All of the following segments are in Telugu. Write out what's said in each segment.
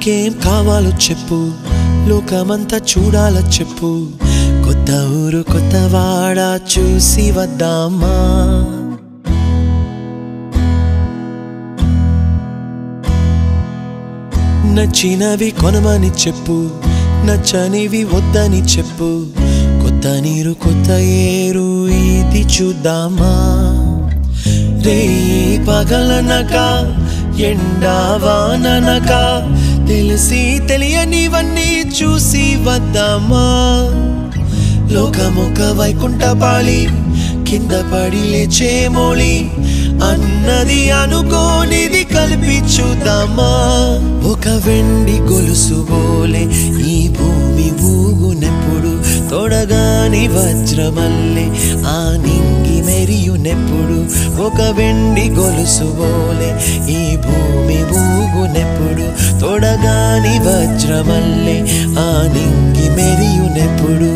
నీకేం కావాలో చెప్పు లోకమంతా చూడాల చెప్పు కొత్త ఊరు కొత్త వాడ చూసి వద్దామా నచ్చినవి కొనమని చెప్పు నచ్చనివి వద్దని చెప్పు కొత్త నీరు కొత్త ఏరు ఇది చూద్దామా రే పగలనక ఎండావాననక తెలిసి తెలియనివన్నీ చూసి వద్దామా లోకమొక వైకుంఠపాళి కింద పడి లేచే మోళి అన్నది అనుకోనిది కలిపి చూద్దామా ఒక వెండి గొలుసు బోలే ఈ భూమి ఊగునెప్పుడు తొడగాని వజ్రమల్లే ఆ నింగి మెరియునెప్పుడు ఒక వెండి గొలుసు బోలే ఈ భూమి ఊగునెప్పుడు తొడగాని వజ్రమల్లే ఆ నింగి మెరియునెప్పుడు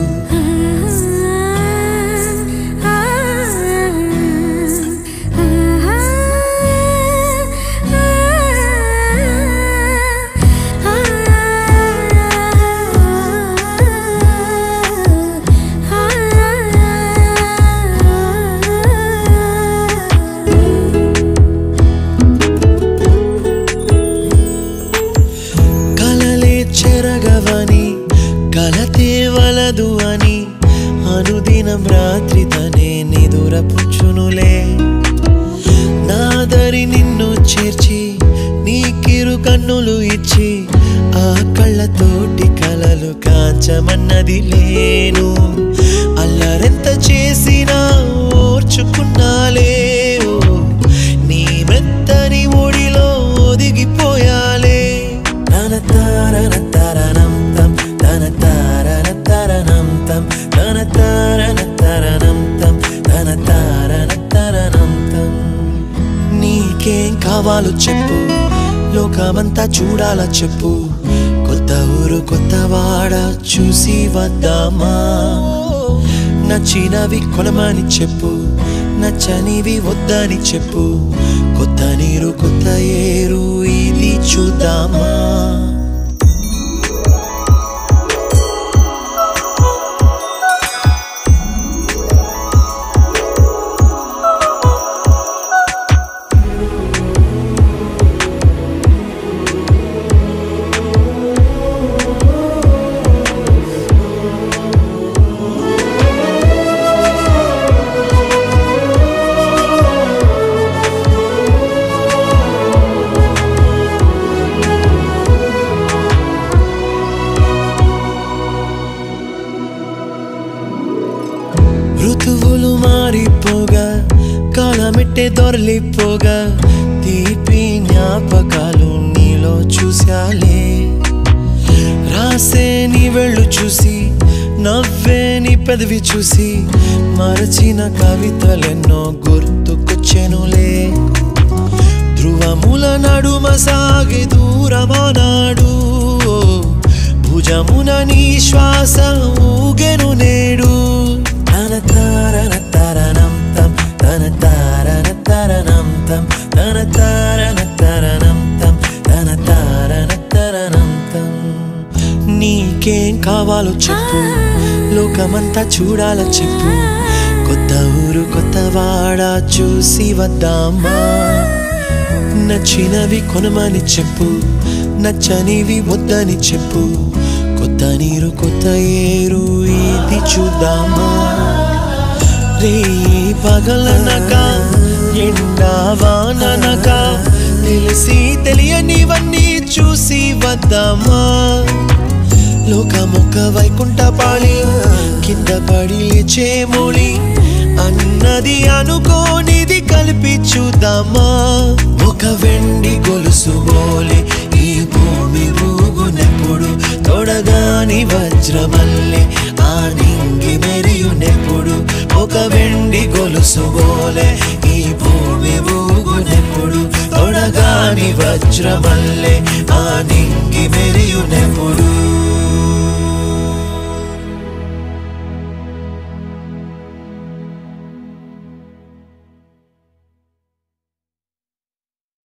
కలలే చెరగవని కలతే వలదు అని అనుదినం రాత్రి తనే నిదురపుచ్చునులే నాదరి నిన్ను చేర్చి నీకిరు కన్నులు ఇచ్చి ఆ కళ్ళతోటి కలలు కాంచమన్నది లేను అల్లరెంత చేసినా ఓర్చుకున్నాలే ఓ, నీ మెత్తని ఒడిలో ఒదిగిపోయాలే తన తారన తరణం తం తన తారన తరణం తం తన తారన తరణం తం తన తారన తరణం తం నీకేం కావాలో చెప్పు లోకమంతా చూడాల చెప్పు కొత్త ఊరు కొత్త వాడ చూసి వద్దామా నచ్చినవి కొనమని చెప్పు నచ్చనివి వద్దని చెప్పు కొత్త నీరు కొత్త ఏరు ఇది చూద్దామా ఋతువులు మారిపోగా కాలమెట్టే దొరలిపోగా తీపి జ్ఞాపకాలు నీలో చూశాలే రాసే నీ వెళ్ళు చూసి నవ్వే నీ పెదవి చూసి మరచిన కవితలెన్నో గుర్తుకొచ్చెనులే ధ్రువముల నడుమ సాగి దూరమనాడు భుజమున నీ శ్వాస ఊగెను నేడు తన తారన తరణం తం తన తారన తరణం తం తన తారన తరణం తం తన తారన తరణం తం నీకేం కావాలో చెప్పు లోకమంతా చూడాల చెప్పు కొత్త ఊరు కొత్త వాడ చూసి వద్దామా నచ్చినవి కొనమని చెప్పు నచ్చనివి వద్దని చెప్పు కొత్త నీరు కొత్త ఏరు ఇది చూద్దామా రే పగలనక ఎండా వాననక తెలిసి తెలియనివన్నీ చూసి వద్దామా లోకమొక్క వైకుంఠపాళి కింద పడి లేచే మోళి అన్నది అనుకోనిది కలిపి చూద్దామా ఒక వెండి గొలుసు బోలే ఈ భూమి ఊగునెప్పుడు తొడగాని వజ్రమల్లే ఆ నింగి మెరియునెప్పుడు ఒక వెండి గొలుసు బోలే ఈ భూమి ఊగునెప్పుడు తొడగాని వజ్రమల్లే ఆ నింగి మెరియునెప్పుడు